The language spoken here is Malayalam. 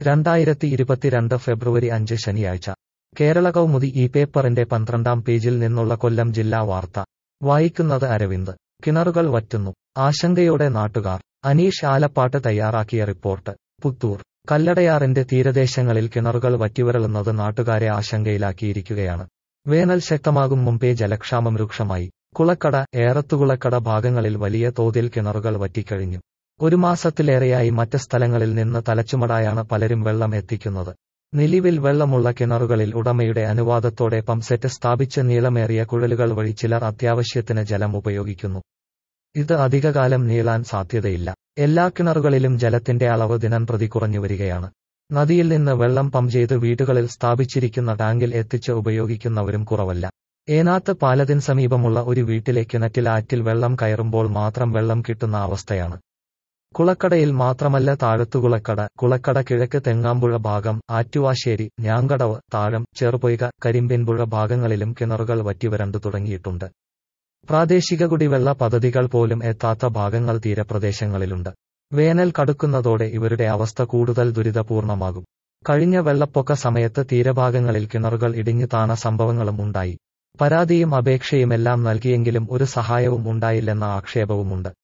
രണ്ടായിരത്തി ഇരുപത്തിരണ്ട് ഫെബ്രുവരി അഞ്ച് ശനിയാഴ്ച കേരള കൗമുദി ഈ പേപ്പറിന്റെ പന്ത്രണ്ടാം പേജിൽ നിന്നുള്ള കൊല്ലം ജില്ലാ വാർത്ത വായിക്കുന്നത് അരവിന്ദ് കിണറുകൾ വറ്റുന്നു ആശങ്കയോടെ നാട്ടുകാർ അനീഷ് ആലപ്പാട്ട് തയ്യാറാക്കിയ റിപ്പോർട്ട് പുത്തൂർ കല്ലടയാറിന്റെ തീരദേശങ്ങളിൽ കിണറുകൾ വറ്റിവരളുന്നത് നാട്ടുകാരെ ആശങ്കയിലാക്കിയിരിക്കുകയാണ് വേനൽ ശക്തമാകും മുമ്പേ ജലക്ഷാമം രൂക്ഷമായി കുളക്കട ഏറത്തുകുളക്കട ഭാഗങ്ങളിൽ വലിയ തോതിൽ കിണറുകൾ വറ്റിക്കഴിഞ്ഞു ഒരു മാസത്തിലേറെയായി മറ്റ് സ്ഥലങ്ങളിൽ നിന്ന് തലച്ചുമടായാണ് പലരും വെള്ളം എത്തിക്കുന്നത് നിലവിൽ വെള്ളമുള്ള കിണറുകളിൽ ഉടമയുടെ അനുവാദത്തോടെ പമ്പ്സെറ്റ് സ്ഥാപിച്ച് നീളമേറിയ കുഴലുകൾ വഴി ചിലർ അത്യാവശ്യത്തിന് ജലം ഉപയോഗിക്കുന്നു ഇത് അധികകാലം നീളാൻ സാധ്യതയില്ല എല്ലാ കിണറുകളിലും ജലത്തിന്റെ അളവ് ദിനംപ്രതി കുറഞ്ഞുവരികയാണ് നദിയിൽ നിന്ന് വെള്ളം പമ്പ് ചെയ്ത് വീടുകളിൽ സ്ഥാപിച്ചിരിക്കുന്ന ടാങ്കിൽ എത്തിച്ച് ഉപയോഗിക്കുന്നവരും കുറവല്ല ഏനാത്ത് പാലത്തിന് സമീപമുള്ള ഒരു വീട്ടിലെ കിണറ്റിൽ ആറ്റിൽ വെള്ളം കയറുമ്പോൾ മാത്രം വെള്ളം കിട്ടുന്ന അവസ്ഥയാണ് കുളക്കടയിൽ മാത്രമല്ല താഴത്തുകുളക്കട കുളക്കട കിഴക്ക് തെങ്ങാമ്പുഴ ഭാഗം ആറ്റുവാശ്ശേരി ഞാങ്കടവ് താഴം ചെറുപൊയ്ക കരിമ്പിൻപുഴ ഭാഗങ്ങളിലും കിണറുകൾ വറ്റിവരണ്ടു തുടങ്ങിയിട്ടുണ്ട് പ്രാദേശിക കുടിവെള്ള പദ്ധതികൾ പോലും എത്താത്ത ഭാഗങ്ങൾ തീരപ്രദേശങ്ങളിലുണ്ട് വേനൽ കടുക്കുന്നതോടെ ഇവരുടെ അവസ്ഥ കൂടുതൽ ദുരിതപൂർണമാകും കഴിഞ്ഞ വെള്ളപ്പൊക്ക സമയത്ത് തീരഭാഗങ്ങളിൽ കിണറുകൾ ഇടിഞ്ഞു താണ സംഭവങ്ങളും ഉണ്ടായി പരാതിയും അപേക്ഷയുമെല്ലാം നൽകിയെങ്കിലും ഒരു സഹായവും ഉണ്ടായില്ലെന്ന ആക്ഷേപവുമുണ്ട്